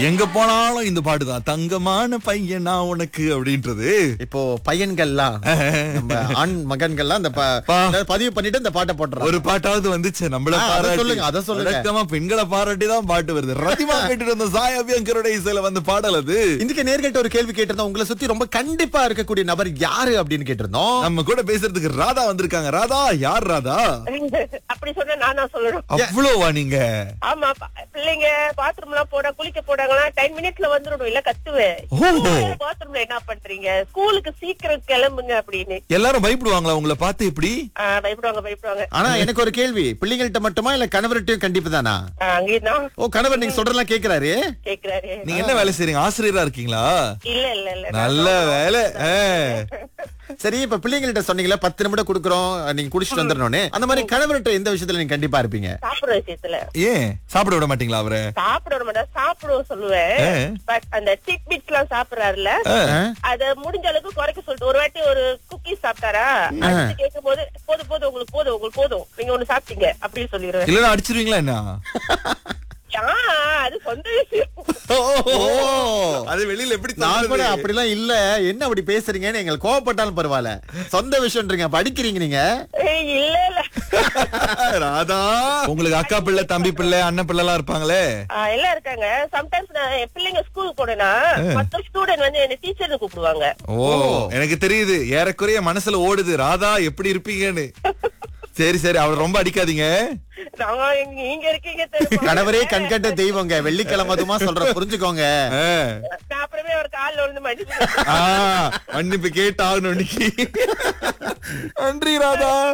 எங்க போனாலும் இந்த பாட்டுதான் தங்கமான பையன் நான் உனக்கு அப்படின்றது இப்போ பையன்கள்லாம் நம்ம ஆண் மகன்கள்லாம் இந்த ப- பா. இந்த பதிவு பண்ணிட்டு இந்த பாட்டை போட்டுறாங்க ஒரு பாட்டாவது வந்துச்சு நம்மள ஆ, அத பாராட்டி சொல்லுங்க, அத சொல்லுங்க. வழக்கமா பெண்களை பாராட்டி தான் பாட்டு வருது ரத்திமா கேட்டுட்டு வந்த சாய் அபியங்கரோட இசையில வந்து பாடல் அது இன்னைக்கு நேர்கிட்ட ஒரு கேள்வி கேட்டிருந்தோம் உங்களை சுத்தி ரொம்ப கண்டிப்பா இருக்கக்கூடிய நபர் யாரு அப்படின்னு கேட்டிருந்தோம் நம்ம கூட பேசுறதுக்கு ராதா வந்திருக்காங்க ராதா யார் ராதா அப்படி சொன்னா நானா சொல்லணும் அவ்வளோவா நீங்க ஆமா ப- பிள்ளைங்க பாத்ரூம் எல்லாம் போட குளிக்க போடாங்களா டென் மினிட்ஸ்ல வந்துடும் இல்ல கத்துவேன் ஓ. பாத்ரூம்ல என்ன பண்றீங்க ஸ்கூலுக்கு சீக்கிரம் கிளம்புங்க அப்படின்னு எல்லாரும் பயப்படுவாங்களா உங்களை பார்த்து எப்படி ஆ, பயப்படுவாங்க பயப்படுவாங்க ஆனா எனக்கு ஒரு கேள்வி பிள்ளைங்கள்ட்ட மட்டுமா இல்ல கணவர்கிட்டயும் கண்டிப்பு தானா ஆ, அங்கேயும் ஓ கணவர் நீங்க சொல்றதெல்லாம் கேக்குறாரு கேக்குறாரு நீங்க என்ன வேலை செய்றீங்க ஆசிரியரா இருக்கீங்களா இல்ல இல்ல இல்ல நல்ல வேலை ஆ. சரி இப்ப பிள்ளைங்கள்ட்ட சொன்னீங்களா பத்து நிமிடம் குடுக்குறோம் நீங்க குடிச்சிட்டு வந்துடணும்னு அந்த மாதிரி கணவர்கிட்ட எந்த விஷயத்துல நீங்க கண்டிப்பா இருப்பீங்க சாப்பிடுற விஷயத்துல ஏன் சாப்பிட விட மாட்டீங்களா அவரை சாப்பிட விட மாட்டேன் சாப்பிடுவோம் சொல்லுவேன் ஆ. பட் அந்த டிக் பிட்ஸ் எல்லாம் சாப்பிடுறாருல ஆ. அத முடிஞ்ச அளவுக்கு குறைக்க சொல்லிட்டு ஒரு வாட்டி ஒரு குக்கீஸ் சாப்பிட்டாரா அடுத்து கேட்கும் போது போதும் போதும் உங்களுக்கு போதும் உங்களுக்கு போதும் நீங்க ஒண்ணு சாப்பிட்டீங்க அப்படின்னு சொல்லிடுவேன் இல்லன்னா அடிச்சிருவீங்களா என்ன ஆ, அது சொந்த விஷயம் ஓ அது வெளியில எப்படி நான் கூட சொல்றது? அப்படிலாம் இல்ல என்ன அப்படி பேசுறீங்கன்னு எங்களுக்கு கோவப்பட்டாலும் பரவாயில்ல சொந்த விஷயம்ன்றீங்க அப்ப அடிக்கிறீங்க நீங்க ஏய், இல்ல இல்ல ராதா உங்களுக்கு அக்கா பிள்ளை தம்பி பிள்ளை அண்ணன் பிள்ளை எல்லாம் இருப்பாங்களே ஆ, எல்லாம் இருக்காங்க சம்டைம்ஸ் நான் என் பிள்ளைங்க ஸ்கூலுக்கு போனேன்னா மத்த ஸ்டூடெண்ட் வந்து என்ன டீச்சர்னு கூப்பிடுவாங்க ஓ எனக்கு தெரியுது ஏறக்குறைய மனசுல ஓடுது ராதா எப்படி இருப்பீங்கன்னு சரி சரி அவளை ரொம்ப அடிக்காதீங்க நான் இங்க- நீங்க இருக்கீங்க தெரியுமா? கணவரே கண்கட்ட தெய்வங்க வெள்ளிக்கிழமை அதுமா சொல்ற புரிஞ்சுக்கோங்க ஆ. நான் அப்புறமே ஒரு கால்ல விழுந்து மன்னிச்சு ஆ, மன்னிப்பு கேட்டாகணும் இன்னைக்கு நன்றி ராதா